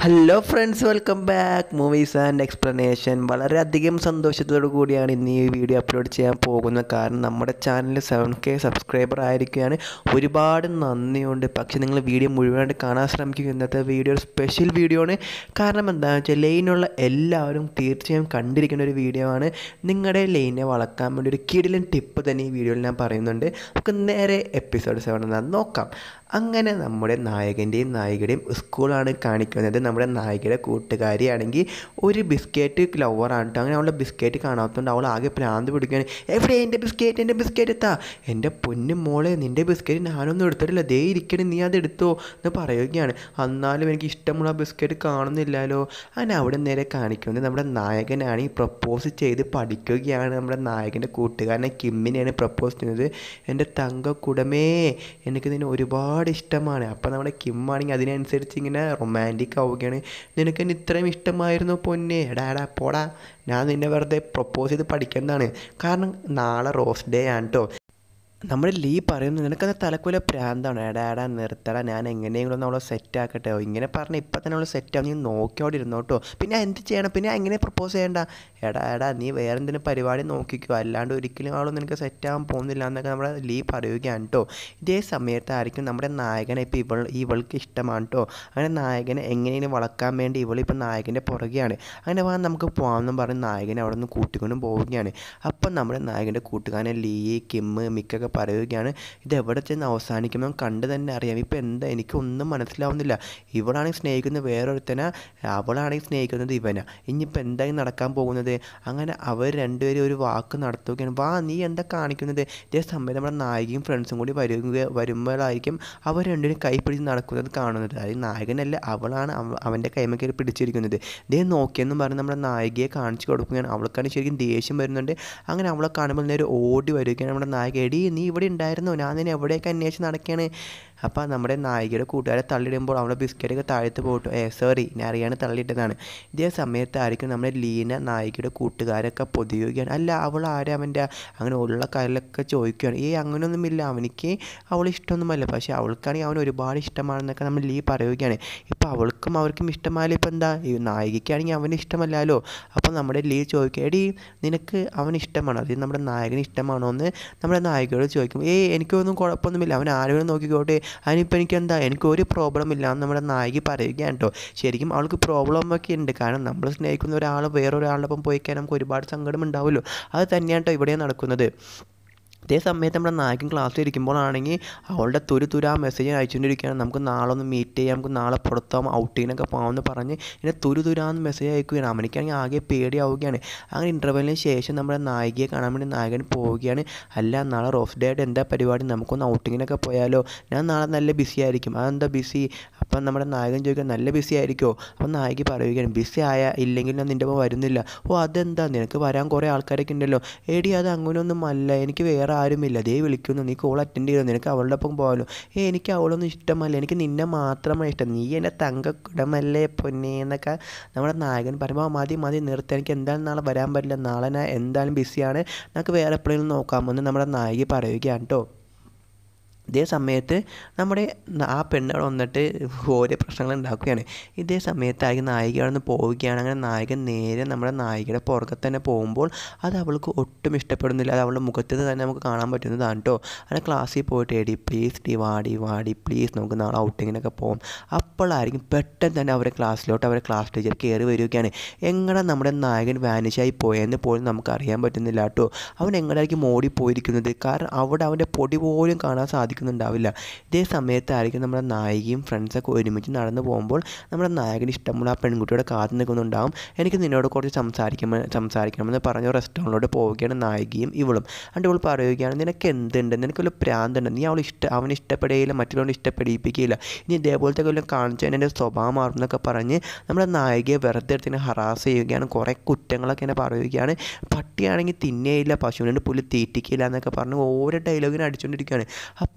hello friends welcome back movies and explanation വളരെയധികം സന്തോഷത്തോടു കൂടിയാണ് ഇന്ന് ഈ വീഡിയോ അപ്ലോഡ് ചെയ്യാൻ പോകുന്നത് കാരണം നമ്മുടെ ചാനൽ സെവൻ കെ സബ്സ്ക്രൈബർ ആയിരിക്കുകയാണ് ഒരുപാട് നന്ദിയുണ്ട് പക്ഷേ നിങ്ങൾ വീഡിയോ മുഴുവനായിട്ട് കാണാൻ ശ്രമിക്കുക ഇന്നത്തെ വീഡിയോ ഒരു സ്പെഷ്യൽ വീഡിയോ ആണ് കാരണം എന്താണെന്ന് വെച്ചാൽ ലൈനുള്ള എല്ലാവരും തീർച്ചയായും കണ്ടിരിക്കേണ്ട ഒരു വീഡിയോ ആണ് നിങ്ങളുടെ ലൈനെ വളർത്താൻ വേണ്ടി ഒരു കിടിലൻ ടിപ്പ് തന്നെ ഈ വീഡിയോയിൽ ഞാൻ പറയുന്നുണ്ട് നമുക്ക് നേരെ എപ്പിസോഡ് സെവൻ എന്നാൽ നോക്കാം അങ്ങനെ നമ്മുടെ നായകൻ്റെയും നായികയുടെയും സ്കൂളാണ് കാണിക്കുന്നത് നമ്മുടെ നായികയുടെ കൂട്ടുകാരിയാണെങ്കിൽ ഒരു ബിസ്ക്കറ്റ് ലവറാണ് കേട്ടോ അങ്ങനെ അവളുടെ ബിസ്ക്കറ്റ് കാണാത്തതുകൊണ്ട് അവൾ ആകെ ഭ്രാന്ത് പിടിക്കുകയാണ് എവിടെ എൻ്റെ ബിസ്ക്കറ്റ് എൻ്റെ ബിസ്ക്കറ്റ് എത്താ എൻ്റെ പൊന്നു മോളെ നിൻ്റെ ബിസ്ക്കറ്റ് ഞാനൊന്നും എടുത്തിട്ടില്ല ദേ ഇരിക്കണേ നീ അത് എടുത്തോ എന്ന് പറയുകയാണ് എന്നാലും എനിക്ക് ഇഷ്ടമുള്ള ബിസ്ക്കറ്റ് കാണുന്നില്ലല്ലോ അങ്ങനെ അവിടെ നേരെ കാണിക്കുന്നത് നമ്മുടെ നായകനാണ് ഈ പ്രപ്പോസ് ചെയ്ത് പഠിക്കുകയാണ് നമ്മുടെ നായകൻ്റെ കൂട്ടുകാരനെ കിമ്മിനെയാണ് പ്രപ്പോസ് ചെയ്യുന്നത് എൻ്റെ തങ്കക്കുടമേ എനിക്ക് നിന്നെ ഒരുപാട് ഇഷ്ടമാണ് അപ്പം നമ്മുടെ കിമ്മാണെങ്കിൽ അതിനനുസരിച്ച് ഇങ്ങനെ റൊമാൻറ്റിക് ആവുകയാണ് നിനക്ക് എന്നെ ഇത്രയും ഇഷ്ടമായിരുന്നു പൊന്നെ എടാ എടാ പോടാ ഞാൻ നിന്നെ വെറുതെ പ്രപ്പോസ് ചെയ്ത് പഠിക്കുന്നതാണ് കാരണം നാളെ റോസ് ഡേ ആണ് കേട്ടോ നമ്മുടെ ലീ പറയുന്നു നിനക്കത് തലക്കുല പ്രാന്താണ് എടാ എടാ നിർത്തടാ ഞാൻ എങ്ങനെയെങ്കിലും ഒന്ന് അവളെ സെറ്റ് ആക്കട്ടെ ഇങ്ങനെ പറഞ്ഞ് ഇപ്പം തന്നെ അവൾ സെറ്റ് ആവും നീ നോക്കിയോടെ ഇരുന്നോ കേട്ടോ പിന്നെ എന്ത് ചെയ്യണം പിന്നെ എങ്ങനെ പ്രപ്പോസ് ചെയ്യണ്ട എടാ എടാ നീ വേറെ എന്തെങ്കിലും പരിപാടി നോക്കിക്കോ അല്ലാണ്ട് ഒരിക്കലും അവളൊന്നും നിനക്ക് സെറ്റ് ആവാൻ പോകുന്നില്ല എന്നൊക്കെ നമ്മുടെ ലീ പറയുകയാണ് കേട്ടോ ഇതേ സമയത്തായിരിക്കും നമ്മുടെ നായകനെ ഇപ്പോൾ ഇവൾ ഇവൾക്ക് ഇഷ്ടമാണ് കേട്ടോ അങ്ങനെ നായകനെ എങ്ങനെയും വളക്കാൻ വേണ്ടി ഇവളിപ്പോൾ നായകൻ്റെ പുറകെയാണ് അങ്ങനെ വാ നമുക്ക് പോകാമെന്നും പറഞ്ഞ് നായകനെ അവിടെ നിന്ന് കൂട്ടിക്കൊണ്ടും പോവുകയാണ് അപ്പം നമ്മുടെ നായകൻ്റെ കൂട്ടുകാരൻ ലീ കിമ്മ് മിക്കൊക്കെ പറയുകയാണ് ഇത് എവിടെ ചെന്ന് അവസാനിക്കുമ്പോൾ കണ്ട് തന്നെ അറിയാം ഇപ്പം എന്താ എനിക്കൊന്നും മനസ്സിലാവുന്നില്ല ഇവളാണെങ്കിൽ സ്നേഹിക്കുന്നത് വേറൊരുത്തനാ അവളാണെങ്കിൽ സ്നേഹിക്കുന്നത് ഇവനാ ഇനിയിപ്പോൾ എന്തായി നടക്കാൻ പോകുന്നത് അങ്ങനെ അവർ രണ്ടുപേരും ഒരു വാക്ക് നടത്തുകയാണ് വാ നീ എന്താ കാണിക്കുന്നത് ഇതേ സമയത്ത് നമ്മുടെ നായികയും ഫ്രണ്ട്സും കൂടി വരുക വരുമ്പോഴായിരിക്കും അവർ രണ്ടുപേരും കൈ പിടിച്ച് നടക്കുന്നത് കാണുന്നത് അതായത് നായകനല്ല അവളാണ് അവ- അവൻ്റെ കൈമക്കയിൽ പിടിച്ചിരിക്കുന്നത് ഇതേ നോക്കിയെന്നും പറഞ്ഞ് നമ്മുടെ നായികയെ കാണിച്ചു കൊടുക്കുകയാണ് അവൾക്കാണ് ശരിക്കും ദേഷ്യം വരുന്നുണ്ട് അങ്ങനെ അവളെ കാണുമ്പോൾ നേരെ ഓടി വരികയാണ് നമ്മുടെ നായിക എടി നീ ഇവിടെ ഉണ്ടായിരുന്നോ ഞാൻ നിന്നെ എവിടെയൊക്കെ അന്വേഷിച്ച് നടക്കുകയാണ് അപ്പോൾ നമ്മുടെ നായികയുടെ കൂട്ടുകാരെ തള്ളിയിടുമ്പോൾ അവളുടെ ബിസ്ക്കറ്റൊക്കെ താഴത്ത് പോയിട്ടു ഏ സോറി ഞാൻ അറിയാണ്ട് തള്ളിയിട്ടതാണ് ഇതേ സമയത്തായിരിക്കും നമ്മുടെ ലീന നായികയുടെ കൂട്ടുകാരൊക്കെ പൊതിയുകയാണ് അല്ല അവൾ ആരാ അവൻ്റെ അങ്ങനെ ഉള്ള കാര്യങ്ങളൊക്കെ ചോദിക്കുകയാണ് ഏ അങ്ങനെയൊന്നുമില്ല അവനിക്ക് അവൾ ഇഷ്ടമൊന്നുമല്ല പക്ഷേ അവൾക്കാണെങ്കിൽ അവൻ ഒരുപാട് ഇഷ്ടമാണെന്നൊക്കെ നമ്മൾ ലീ പറയുകയാണ് ഇപ്പോൾ അവൾക്കും അവർക്കും ഇഷ്ടമായാലും ഇപ്പോൾ എന്താ ഈ നായികയ്ക്കാണെങ്കിൽ അവന് ഇഷ്ടമല്ലല്ലോ അപ്പോൾ നമ്മുടെ ലീ ചോദിക്കുക എടി നിനക്ക് അവൻ ഇഷ്ടമാണോ അതായത് നമ്മുടെ നായകന് ഇഷ്ടമാണോ എന്ന് നമ്മുടെ നായികയോട് ചോദിക്കും ഏയ് എനിക്കൊന്നും കുഴപ്പമൊന്നുമില്ല അവൻ ആരെങ്കിലും നോക്കിക്കോട്ടെ അതിനിപ്പോൾ എനിക്ക് എന്താ എനിക്ക് ഒരു പ്രോബ്ലം ഇല്ല എന്ന് നമ്മുടെ നായിക പറയുകയാണ് കേട്ടോ ശരിക്കും അവൾക്ക് പ്രോബ്ലം ഒക്കെ ഉണ്ട് കാരണം നമ്മൾ സ്നേഹിക്കുന്ന ഒരാൾ വേറൊരാളുടെ ഒപ്പം പോയി കഴിഞ്ഞാൽ നമുക്ക് ഒരുപാട് സങ്കടം ഉണ്ടാവുമല്ലോ അത് തന്നെയാണ് കേട്ടോ ഇവിടെ നടക്കുന്നത് അതേ സമയത്ത് നമ്മുടെ നായകൻ ക്ലാസ്സിൽ ഇരിക്കുമ്പോഴാണെങ്കിൽ അവളുടെ തുരു തുരു ആ മെസ്സേജ് അയച്ചുകൊണ്ടിരിക്കുകയാണ് നമുക്ക് നാളെ ഒന്ന് മീറ്റ് ചെയ്യാം നമുക്ക് നാളെ പുറത്താവും ഔട്ടിങ്ങിനൊക്കെ പോകാമെന്ന് പറഞ്ഞ് ഇങ്ങനെ തുരു തുരാന്ന് മെസ്സേജ് അയക്കുകയാണ് അവനിക്കാണെങ്കിൽ ആകെ പേടിയാവുകയാണ് അങ്ങനെ ഇൻ്റർവെല്ലിന് ശേഷം നമ്മുടെ നായികയെ കാണാൻ വേണ്ടി നായകൻ പോവുകയാണ് അല്ല നാളെ റോഫ് ഡേ ആയിട്ട് എന്താ പരിപാടി നമുക്കൊന്ന് ഔട്ടിങ്ങിനൊക്കെ പോയാലോ ഞാൻ നാളെ നല്ല ബിസി ആയിരിക്കും അതെന്താ ബിസി അപ്പം നമ്മുടെ നായകൻ ചോദിക്കാൻ നല്ല ബിസി ആയിരിക്കുമോ അപ്പം നായിക പറയുകയാണ് ബിസി ആയ ഇല്ലെങ്കിൽ ഞാൻ നിൻ്റെ ഒപ്പം വരുന്നില്ല ഓ അതെന്താ നിനക്ക് വരാൻ കുറേ ആൾക്കാരൊക്കെ ഉണ്ടല്ലോ എടി അത് അങ്ങനെയൊന്നും അല്ല എനിക്ക് വേറെ ആരുമില്ല ദേ വിളിക്കുന്നു നീ കോൾ അറ്റൻഡ് ചെയ്തു നിനക്ക് അവളുടെ ഒപ്പം പോകാമല്ലോ ഏ എനിക്ക് അവളൊന്നും ഇഷ്ടമല്ല എനിക്ക് നിന്നെ മാത്രമാണ് ഇഷ്ടം നീ എൻ്റെ തങ്കക്കുടമല്ലേ പൊന്നെ എന്നൊക്കെ നമ്മുടെ നായകൻ പറയുമ്പോൾ മതി മതി നിർത്തി എനിക്ക് എന്തായാലും നാളെ വരാൻ പറ്റില്ല നാളെ ഞാൻ എന്തായാലും ബിസിയാണ് നമുക്ക് വേറെ എപ്പോഴെങ്കിലും നോക്കാമെന്ന് നമ്മുടെ നായിക പറയുകയാണ് കേട്ടോ ഇതേ സമയത്ത് നമ്മുടെ ന- ആ പെണ്ണുകൾ വന്നിട്ട് ഓരോ പ്രശ്നങ്ങൾ ഉണ്ടാക്കുകയാണ് ഇതേ സമയത്തായിരിക്കും നായിക അവിടെ നിന്ന് പോവുകയാണ് അങ്ങനെ നായകൻ നേരെ നമ്മുടെ നായികയുടെ പുറകെ തന്നെ പോകുമ്പോൾ അത് അവൾക്ക് ഒട്ടും ഇഷ്ടപ്പെടുന്നില്ല അത് അവളുടെ മുഖത്ത് നിന്ന് തന്നെ നമുക്ക് കാണാൻ പറ്റുന്നതാണ് കേട്ടോ അങ്ങനെ ക്ലാസ്സിൽ പോയിട്ട് എടി പ്ലീസ് ഡി വാടി വാടി പ്ലീസ് നമുക്ക് നാളെ ഔട്ടിങ്ങിനൊക്കെ പോകും അപ്പോഴായിരിക്കും പെട്ടെന്ന് തന്നെ അവരെ ക്ലാസ്സിലോട്ട് അവരെ ക്ലാസ് ടീച്ചർ കയറി വരികയാണ് എങ്ങനെ നമ്മുടെ നായകൻ വാനിഷായി പോയെന്ന് പോലും നമുക്ക് അറിയാൻ പറ്റുന്നില്ല കേട്ടോ അവൻ എങ്ങനെയായിരിക്കും ഓടി പോയിരിക്കുന്നത് കാരണം അവിടെ അവൻ്റെ പൊടി പോലും കാണാൻ സാധിക്കുന്നുണ്ടാവില്ല ഇതേ സമയത്തായിരിക്കും നമ്മുടെ നായികയും ഫ്രണ്ട്സൊക്കെ ഒരുമിച്ച് നടന്നു പോകുമ്പോൾ നമ്മുടെ നായകന് ഇഷ്ടമുള്ള ആ പെൺകുട്ടിയുടെ കാത്തു നിൽക്കുന്നുണ്ടാവും എനിക്ക് നിന്നോട് കുറച്ച് സംസാരിക്കുമ്പോൾ സംസാരിക്കണമെന്ന് പറഞ്ഞ റെസ്റ്റോറൻറ്റിലോട്ട് പോവുകയാണ് നായികയും ഇവളും എന്നിട്ട് ഇവൾ പറയുകയാണ് നിനക്ക് എന്തുണ്ട് നിനക്കൊരു പ്രാന്തുണ്ട് നീ അവൾ ഇഷ്ട അവന് ഇഷ്ടപ്പെടുകയില്ല മറ്റുള്ളവരെ ഇഷ്ടപ്പെടിപ്പിക്കുകയില്ല ഇനി ഇതേപോലത്തെ കൊല്ലം കാണിച്ചാൽ എൻ്റെ സ്വഭാവം മാറും എന്നൊക്കെ പറഞ്ഞ് നമ്മുടെ നായികയെ വെറുതെ എടുത്തിന് ഹറാസ് ചെയ്യുകയാണ് കുറേ കുറ്റങ്ങളൊക്കെ ഇങ്ങനെ പറയുകയാണ് പട്ടിയാണെങ്കിൽ തിന്നേയില്ല പശുവിനെ പുല്ല് തീറ്റിക്കില്ല എന്നൊക്കെ പറഞ്ഞ് ഓരോ ഡയലോഗിനെ അടിച്ചുകൊണ്ടിരിക്കുകയാണ് അപ്പോൾ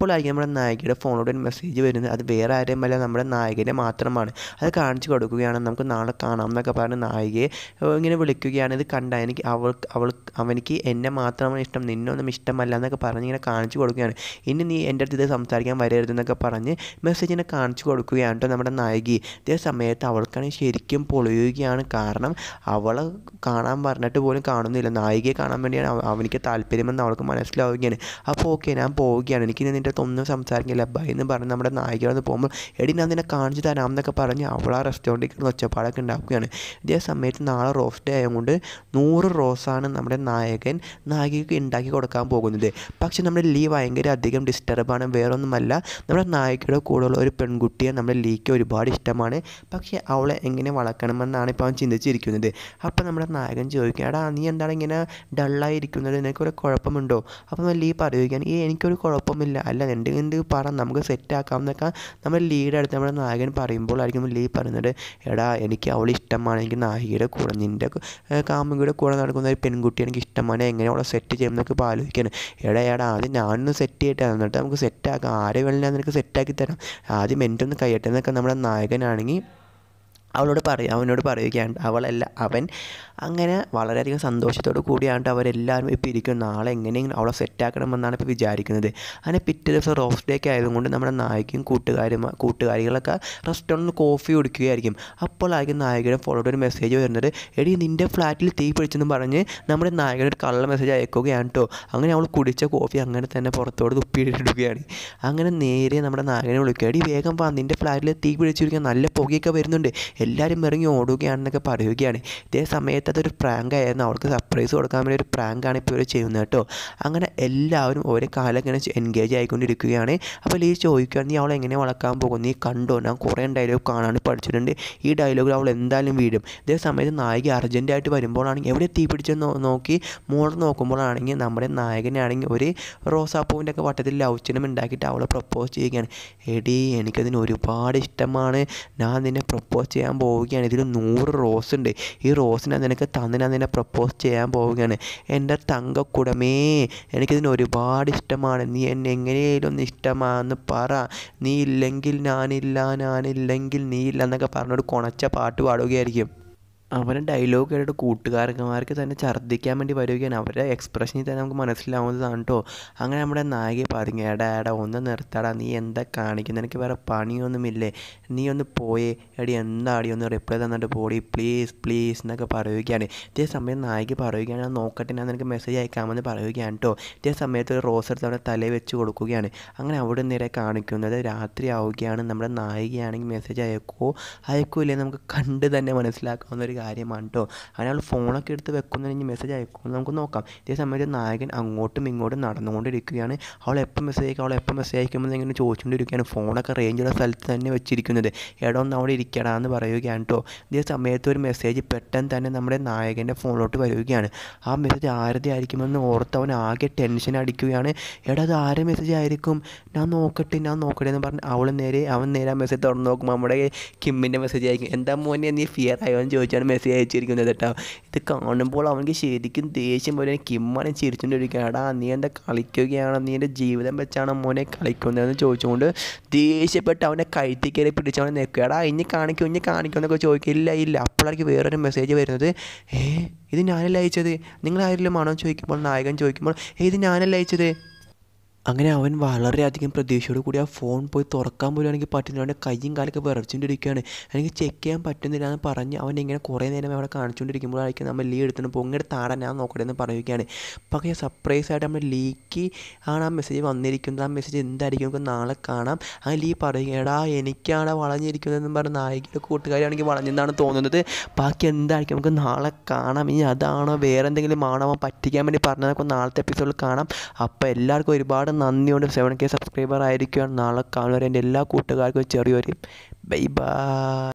അപ്പോഴായിരിക്കും നമ്മുടെ നായികയുടെ ഫോണിലൂടെ ഒരു മെസ്സേജ് വരുന്നത് അത് വേറെ ആരുമല്ല നമ്മുടെ നായകനെ മാത്രമാണ് അത് കാണിച്ചു കൊടുക്കുകയാണ് നമുക്ക് നാളെ കാണാം എന്നൊക്കെ പറഞ്ഞ് നായികയെ ഏഹ്, ഇങ്ങനെ വിളിക്കുകയാണ് ഇത് കണ്ട എനിക്ക് അവൾക്ക് അവൾ അവനിക്ക് എന്നെ മാത്രമാണ് ഇഷ്ടം നിന്നൊന്നും ഇഷ്ടമല്ല എന്നൊക്കെ പറഞ്ഞ് ഇങ്ങനെ കാണിച്ചു കൊടുക്കുകയാണ് ഇനി നീ എൻ്റെ അടുത്ത് ഇത് സംസാരിക്കാൻ വരരുതെന്നൊക്കെ പറഞ്ഞ് മെസ്സേജിനെ കാണിച്ചു കൊടുക്കുകയാണ് കേട്ടോ നമ്മുടെ നായികി ഇതേ സമയത്ത് അവൾക്കാണെങ്കിൽ ശരിക്കും പൊളിയുകയാണ് കാരണം അവളെ കാണാൻ പറഞ്ഞിട്ട് പോലും കാണുന്നില്ല നായികയെ കാണാൻ വേണ്ടിയാണ് അവ- അവനിക്ക് താല്പര്യമെന്ന് അവൾക്ക് മനസ്സിലാവുകയാണ് അപ്പോൾ ഓക്കെ ഞാൻ പോവുകയാണ് എനിക്ക് ഇനി നിൻ്റെ അടുത്ത് ഒന്നും സംസാരിക്കില്ല ബൈ എന്ന് പറഞ്ഞ് നമ്മുടെ നായികയോട് പോകുമ്പോൾ എടി ഞാൻ നിന്നെ കാണിച്ചു തരാം എന്നൊക്കെ പറഞ്ഞ് അവൾ ആ റെസ്റ്റോറൻറ്റിൽ കിടന്ന് ഒച്ചപ്പാടൊക്കെ ഉണ്ടാക്കുകയാണ് ഇതേ സമയത്ത് നാളെ റോസ് ഡേ ആയതുകൊണ്ട് നൂറ് റോസാണ് നമ്മുടെ നായകൻ നായികയ്ക്ക് ഉണ്ടാക്കി കൊടുക്കാൻ പോകുന്നത് പക്ഷെ നമ്മുടെ ലീ ഭയങ്കര അധികം ഡിസ്റ്റർബാണ് വേറൊന്നുമല്ല നമ്മുടെ നായികയുടെ കൂടെയുള്ള ഒരു പെൺകുട്ടിയെ നമ്മുടെ ലീക്ക് ഒരുപാട് ഇഷ്ടമാണ് പക്ഷേ അവളെ എങ്ങനെ വളർത്തണമെന്നാണ് ഇപ്പോൾ അവൻ ചിന്തിച്ചിരിക്കുന്നത് അപ്പോൾ നമ്മുടെ നായകൻ ചോദിക്കുക എടാ നീ എന്താണ് ഇങ്ങനെ ഡള്ളായിരിക്കുന്നത് നിനക്കൊരു കുഴപ്പമുണ്ടോ അപ്പം ലീ പറയുകയാണ് ഈ എനിക്കൊരു കുഴപ്പമില്ല അല്ല എൻ്റെ എന്ത് പറ നമുക്ക് സെറ്റ് ആക്കാം എന്നൊക്കെ നമ്മുടെ ലീയുടെ അടുത്ത് നമ്മുടെ നായകൻ പറയുമ്പോൾ ആയിരിക്കും ലീ പറയുന്നത് എടാ എനിക്ക് അവളെ ഇഷ്ടമാണ് എനിക്ക് നായികയുടെ കൂടെ നിൻ്റെ ഏഹ് കാമുകിയുടെ കൂടെ നടക്കുന്ന ഒരു പെൺകുട്ടി എനിക്ക് ഇഷ്ടമാണ് എങ്ങനെ അവളെ സെറ്റ് ചെയ്യുമെന്നൊക്കെ ഇപ്പോൾ ആലോചിക്കാണ് എടാ എടാ ആദ്യം ഞാനൊന്ന് സെറ്റ് ചെയ്യട്ടെ എന്നിട്ട് നമുക്ക് സെറ്റാക്കാം ആരെ വേണമെങ്കിലും ഞാൻ നിനക്ക് സെറ്റാക്കി തരാം ആദ്യം എൻ്റെ ഒന്ന് കഴിയട്ടെ എന്നൊക്കെ നമ്മുടെ നായകനാണെങ്കിൽ അവളോട് പറയും അവനോട് പറയുകയാണ് അവളല്ല അവൻ അങ്ങനെ വളരെയധികം സന്തോഷത്തോടു കൂടിയാണ് അവരെല്ലാവരും ഇപ്പോൾ ഇരിക്കും നാളെ എങ്ങനെയെങ്കിലും അവളെ സെറ്റാക്കണമെന്നാണ് ഇപ്പോൾ വിചാരിക്കുന്നത് അങ്ങനെ പിറ്റേ ദിവസം റോസ് ഡേ ഒക്കെ ആയതുകൊണ്ട് നമ്മുടെ നായികയും കൂട്ടുകാരും കൂട്ടുകാരികളൊക്കെ റെസ്റ്റോറൻറ്റിൽ കോഫി കുടിക്കുകയായിരിക്കും അപ്പോഴായിരിക്കും നായികയുടെ ഫോളോയുടെ ഒരു മെസ്സേജ് വരുന്നത് എടി നിൻ്റെ ഫ്ലാറ്റിൽ തീ പിടിച്ചെന്ന് പറഞ്ഞ് നമ്മുടെ നായകയുടെ ഒരു കള്ള മെസ്സേജ് അയക്കുകയാണ് കേട്ടോ അങ്ങനെ അവൾ കുടിച്ച കോഫി അങ്ങനെ തന്നെ പുറത്തോട് തുപ്പിയിട്ടിടുകയാണ് അങ്ങനെ നേരെ നമ്മുടെ നായകനെ വിളിക്കുക എടി വേഗം വാ നിൻ്റെ ഫ്ലാറ്റിൽ തീ പിടിച്ചിരിക്കാൻ നല്ല പുകയൊക്കെ വരുന്നുണ്ട് എല്ലാവരും ഇറങ്ങി ഓടുകയാണെന്നൊക്കെ പറയുകയാണ് ഇതേ സമയത്ത് അതൊരു പ്രാങ്ക് ആയിരുന്നു അവൾക്ക് സർപ്രൈസ് കൊടുക്കാൻ വേണ്ടി ഒരു പ്രാങ്കാണ് ഇപ്പോൾ ഇവർ ചെയ്യുന്നത് കേട്ടോ അങ്ങനെ എല്ലാവരും ഓരോ കാലം ഇങ്ങനെ എൻഗേജ് ആയിക്കൊണ്ടിരിക്കുകയാണ് അപ്പോൾ ഈ ചോദിക്കുകയാണ് നീ അവളെ എങ്ങനെ വളക്കാൻ പോകും നീ കണ്ടോ ഞാൻ കുറേ ഡയലോഗ് കാണാൻ പഠിച്ചിട്ടുണ്ട് ഈ ഡയലോഗിൽ അവൾ എന്തായാലും വീഴും ഇതേ സമയത്ത് നായിക അർജൻറ്റായിട്ട് വരുമ്പോഴാണെങ്കിൽ എവിടെ തീ പിടിച്ചെന്ന് നോ- നോക്കി മോൾ നോക്കുമ്പോഴാണെങ്കിൽ നമ്മുടെ നായകനാണെങ്കിൽ ഒരു റോസാപ്പൂവിൻ്റെ ഒക്കെ വട്ടത്തിൽ ലൗച്ചനം ഉണ്ടാക്കിയിട്ട് അവളെ പ്രപ്പോസ് ചെയ്യുകയാണ് എടി എനിക്കതിന് ഒരുപാട് ഇഷ്ടമാണ് ഞാൻ നിന്നെ പ്രപ്പോസ് ചെയ്യാൻ പോവുകയാണ് ഇതിൽ നൂറ് റോസ് ഉണ്ട് ഈ റോസിനെ നിനക്ക് തന്ന് ഞാൻ നിന്നെ പ്രപ്പോസ് ചെയ്യാൻ പോവുകയാണ് എൻ്റെ തങ്കക്കുടമേ എനിക്കിതിന് ഒരുപാട് ഇഷ്ടമാണ് നീ എന്നെ എങ്ങനെയും ഒന്ന് ഇഷ്ടമാണെന്ന് പറ നീ ഇല്ലെങ്കിൽ ഞാനില്ല ഞാനില്ലെങ്കിൽ നീ ഇല്ല എന്നൊക്കെ പറഞ്ഞൊരു കുണച്ച പാട്ട് പാടുകയായിരിക്കും അവരുടെ ഡയലോഗ് കേട്ടിട്ട് കൂട്ടുകാരന്മാർക്ക് തന്നെ ഛർദ്ദിക്കാൻ വേണ്ടി വരികയാണ് അവരുടെ എക്സ്പ്രഷനിൽ തന്നെ നമുക്ക് മനസ്സിലാവുന്നതാണ് കേട്ടോ അങ്ങനെ നമ്മുടെ നായിക പറഞ്ഞു എടാ എടാ ഒന്ന് നിർത്തടാ നീ എന്താ കാണിക്കുന്നത് എനിക്ക് വേറെ പണിയൊന്നുമില്ലേ നീ ഒന്ന് പോയേ എടി എന്താടി ഒന്ന് റിപ്ലൈ തന്നിട്ട് പോടി പ്ലീസ് പ്ലീസ് എന്നൊക്കെ പറയുകയാണ് ഇതേ സമയം നായിക പറയുകയാണ് "ഞാൻ നോക്കട്ടെ ഞാൻ നിനക്ക് മെസ്സേജ് അയക്കാമെന്ന് പറയുകയാണ് കേട്ടോ ഇതേ സമയത്ത് ഒരു റോസ് എടുത്ത് അവിടെ തലയിൽ വെച്ച് കൊടുക്കുകയാണ് അങ്ങനെ അവിടെ നേരെ കാണിക്കുന്നത് രാത്രി ആവുകയാണ് നമ്മുടെ നായികയാണെങ്കിൽ മെസ്സേജ് അയക്കുമോ അയക്കൂലേ നമുക്ക് കണ്ട് തന്നെ മനസ്സിലാക്കാവുന്ന ഒരു കാര്യമാണ് കേട്ടോ അങ്ങനെ അവൾ ഫോണൊക്കെ എടുത്ത് വെക്കുന്നതിന് മെസ്സേജ് അയക്കുമെന്ന് നമുക്ക് നോക്കാം ഇതേ സമയത്ത് നായകൻ അങ്ങോട്ടും ഇങ്ങോട്ടും നടന്നുകൊണ്ടിരിക്കുകയാണ് അവൾ എപ്പോൾ മെസ്സേജ് അയക്കും അവൾ എപ്പോൾ മെസ്സേജ് അയക്കുമെന്ന് ഇങ്ങനെ ചോദിച്ചുകൊണ്ടിരിക്കുകയാണ് ഫോണൊക്കെ റേഞ്ചുള്ള സ്ഥലത്ത് തന്നെ വെച്ചിരിക്കുന്നത് എടാ ഒന്ന് അവിടെ ഇരിക്കടാ എന്ന് പറയുകയാണ് കേട്ടോ ഇതേ സമയത്ത് ഒരു മെസ്സേജ് പെട്ടെന്ന് തന്നെ നമ്മുടെ നായകൻ്റെ ഫോണിലോട്ട് വരികയാണ് ആ മെസ്സേജ് ആരുടെ ആയിരിക്കുമെന്ന് ഓർത്ത് അവൻ ആകെ ടെൻഷൻ അടിക്കുകയാണ് എടാ അത് ആരുടെ മെസ്സേജ് ആയിരിക്കും ഞാൻ നോക്കട്ടെ ഞാൻ നോക്കട്ടെ എന്ന് പറഞ്ഞ് അവൾ നേരെ അവൻ നേരെ ആ മെസ്സേജ് തുറന്ന് നോക്കുമ്പോൾ നമ്മുടെ കിമ്മിൻ്റെ മെസ്സേജ് ആയിരിക്കും എന്താ മോനെ നീ ഫിയർ ആയോ എന്ന് ചോദിച്ചാണ് മെസ്സേജ് അയച്ചിരിക്കുന്നത് കേട്ടോ ഇത് കാണുമ്പോൾ അവനക്ക് ശരിക്കും ദേഷ്യം പോലെ കിമ്മാണ് ചിരിച്ചുകൊണ്ടിരിക്കുക എടാ നീ എന്താ കളിക്കുകയാണോ നീ എൻ്റെ ജീവിതം വെച്ചാണോ മോനെ കളിക്കുന്നതെന്ന് ചോദിച്ചുകൊണ്ട് ദേഷ്യപ്പെട്ട് അവൻ്റെ കഴുത്തിൽ കയറി പിടിച്ച് അവനെ നിൽക്കുക എടാ ഇനി കാണിക്കും ഇനി കാണിക്കും എന്നൊക്കെ ചോദിക്കുക ഇല്ല ഇല്ല അപ്പോഴായിരിക്കും വേറൊരു മെസ്സേജ് വരുന്നത് ഏ ഇത് ഞാനല്ല അയച്ചത് നിങ്ങൾ ആരെങ്കിലും ആണോ ചോദിക്കുമ്പോൾ നായകൻ ചോദിക്കുമ്പോൾ "ഏയ്, ഇത് ഞാനല്ല അയച്ചത് അങ്ങനെ അവൻ വളരെയധികം പ്രതീക്ഷയോട് കൂടി ആ ഫോൺ പോയി തുറക്കാൻ പോലും എനിക്ക് പറ്റുന്നില്ല അവൻ്റെ കയ്യും കാലൊക്കെ വിറച്ചുകൊണ്ടിരിക്കുകയാണ് എനിക്ക് ചെക്ക് ചെയ്യാൻ പറ്റുന്നില്ല എന്ന് പറഞ്ഞ് അവൻ ഇങ്ങനെ കുറേ നേരം അവിടെ കാണിച്ചുകൊണ്ടിരിക്കുമ്പോഴായിരിക്കും നമ്മൾ ലീ എടുത്തിട്ട് പൊങ്ങിയുടെ താടാൻ ഞാൻ നോക്കട്ടെ എന്ന് പറയുകയാണ് പക്ഷേ സർപ്രൈസ് ആയിട്ട് നമ്മൾ ലീക്ക് ആണ് ആ മെസ്സേജ് വന്നിരിക്കുന്നത് ആ മെസ്സേജ് എന്തായിരിക്കും നമുക്ക് നാളെ കാണാം ആ ലീ പറയുക എടാ എനിക്കാണ് വളഞ്ഞിരിക്കുന്നതെന്ന് പറഞ്ഞ് നായികയുടെ കൂട്ടുകാരാണെങ്കിൽ വളഞ്ഞെന്നാണ് തോന്നുന്നത് ബാക്കി എന്തായിരിക്കും നമുക്ക് നാളെ കാണാം ഇനി അതാണോ വേറെ എന്തെങ്കിലും ആണോ അവൻ പറ്റിക്കാൻ വേണ്ടി പറഞ്ഞതൊക്കെ നാളത്തെ എപ്പിസോഡിൽ കാണാം അപ്പോൾ എല്ലാവർക്കും ഒരുപാട് നന്ദിയുണ്ട് സെവൻ കെ സബ്സ്ക്രൈബർ ആയിരിക്കുകയാണ് നാളെ കാണുവരെ എൻ്റെ എല്ലാ കൂട്ടുകാർക്കും ചെറിയൊരു ബൈ ബൈ